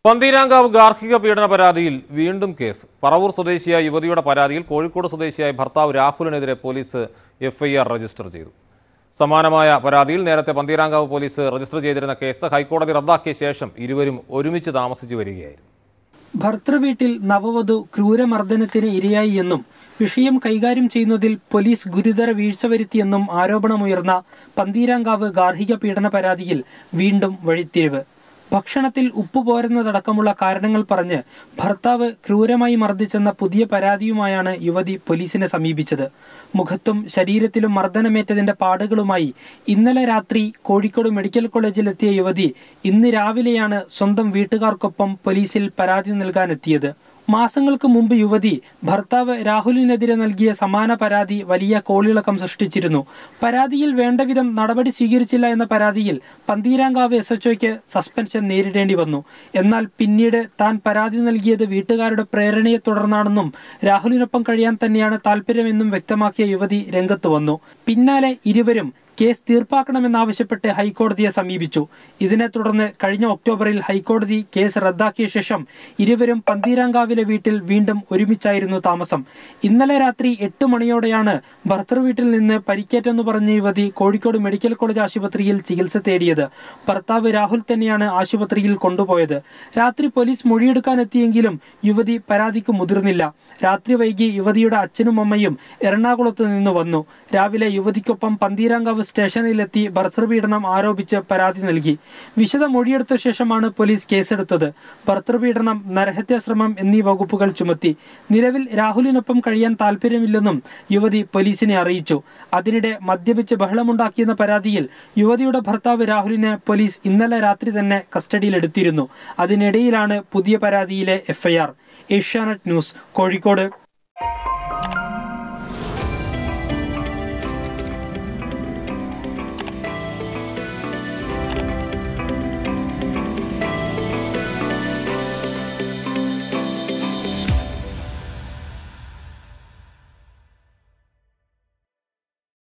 പന്തീരാങ്കാവ് ഗാർഹിക പീഡന പരാതിയിൽ വീണ്ടും കേസ് പറവൂർ സ്വദേശിയായ യുവതിയുടെ പരാതിയിൽ കോഴിക്കോട് സ്വദേശിയായ ഭർത്താവ് രാഹുലിനെതിരെ പോലീസ് എഫ്ഐആർ രജിസ്റ്റർ ചെയ്തു സമാനമായ പരാതിയിൽ നേരത്തെ പന്തീരാങ്കാവ് പോലീസ് രജിസ്റ്റർ ചെയ്തിരുന്ന കേസ് ഹൈക്കോടതി റദ്ദാക്കിയ ശേഷം ഇരുവരും ഒരുമിച്ച് താമസിച്ചു വരികയായിരുന്നു ഭർത്തൃവീട്ടിൽ നവവധു ക്രൂരമർദ്ദനത്തിന് ഇരയായി എന്നും വിഷയം കൈകാര്യം ചെയ്യുന്നതിൽ പോലീസ് ഗുരുതര വീഴ്ച വരുത്തിയെന്നും ആരോപണമുയർന്ന പന്തീരാങ്കാവ് ഗാർഹിക പീഡന പരാതിയിൽ വീണ്ടും വഴിത്തിരിവ് ഭക്ഷണത്തിൽ ഉപ്പ് പോരുന്നതടക്കമുള്ള കാരണങ്ങൾ പറഞ്ഞ് ഭർത്താവ് ക്രൂരമായി മർദ്ദിച്ചെന്ന പുതിയ പരാതിയുമായാണ് യുവതി പോലീസിനെ സമീപിച്ചത് മുഖത്തും ശരീരത്തിലും മർദ്ദനമേറ്റതിന്റെ പാടുകളുമായി ഇന്നലെ രാത്രി കോഴിക്കോട് മെഡിക്കൽ കോളേജിലെത്തിയ യുവതി ഇന്ന് രാവിലെയാണ് സ്വന്തം വീട്ടുകാർക്കൊപ്പം പോലീസിൽ പരാതി നൽകാനെത്തിയത് മാസങ്ങൾക്ക് മുമ്പ് യുവതി ഭർത്താവ് രാഹുലിനെതിരെ നൽകിയ സമാന പരാതി വലിയ കോളിളക്കം സൃഷ്ടിച്ചിരുന്നു പരാതിയിൽ വേണ്ടവിധം നടപടി സ്വീകരിച്ചില്ല എന്ന പരാതിയിൽ പന്തീരാങ്കാവ് എസ് എച്ച്ഒയ്ക്ക് സസ്പെൻഷൻ നേരിടേണ്ടി വന്നു എന്നാൽ പിന്നീട് താൻ പരാതി നൽകിയത് വീട്ടുകാരുടെ പ്രേരണയെ തുടർന്നാണെന്നും രാഹുലിനൊപ്പം കഴിയാൻ തന്നെയാണ് താല്പര്യമെന്നും വ്യക്തമാക്കിയ യുവതി രംഗത്ത് വന്നു പിന്നാലെ ഇരുവരും കേസ് തീർപ്പാക്കണമെന്നാവശ്യപ്പെട്ട് ഹൈക്കോടതിയെ സമീപിച്ചു ഇതിനെ തുടർന്ന് കഴിഞ്ഞ ഒക്ടോബറിൽ ഹൈക്കോടതി കേസ് റദ്ദാക്കിയ ശേഷം ഇരുവരും പന്തീരാങ്കാവിലെ വീട്ടിൽ വീണ്ടും ഒരുമിച്ചായിരുന്നു താമസം ഇന്നലെ രാത്രി എട്ട് മണിയോടെയാണ് ഭർത്തൃവീട്ടിൽ നിന്ന് പരിക്കേറ്റെന്ന് പറഞ്ഞ യുവതി കോഴിക്കോട് മെഡിക്കൽ കോളേജ് ആശുപത്രിയിൽ ചികിത്സ തേടിയത് ഭർത്താവ് രാഹുൽ തന്നെയാണ് ആശുപത്രിയിൽ കൊണ്ടുപോയത് രാത്രി പോലീസ് മൊഴിയെടുക്കാനെത്തിയെങ്കിലും യുവതി പരാതിക്ക് മുതിർന്നില്ല രാത്രി വൈകി യുവതിയുടെ അച്ഛനും അമ്മയും എറണാകുളത്ത് നിന്ന് വന്നു രാവിലെ യുവതിക്കൊപ്പം പന്തീരാങ്കാവ് സ്റ്റേഷനിലെത്തി ഭർത്തൃപീഡനം ആരോപിച്ച് പരാതി നൽകി വിശദ മൊഴിയെടുത്ത ശേഷമാണ് പോലീസ് കേസെടുത്തത് ഭർത്തൃപീഡനം നരഹത്യാശ്രമം എന്നീ വകുപ്പുകൾ ചുമത്തി നിലവിൽ രാഹുലിനൊപ്പം കഴിയാൻ താല്പര്യമില്ലെന്നും യുവതി പോലീസിനെ അറിയിച്ചു അതിനിടെ മദ്യപിച്ച് ബഹളമുണ്ടാക്കിയെന്ന പരാതിയിൽ യുവതിയുടെ ഭർത്താവ് രാഹുലിനെ പോലീസ് ഇന്നലെ രാത്രി തന്നെ കസ്റ്റഡിയിലെടുത്തിരുന്നു അതിനിടയിലാണ് പുതിയ പരാതിയിലെ എഫ്ഐആർ ഏഷ്യാനെറ്റ് ന്യൂസ് കോഴിക്കോട്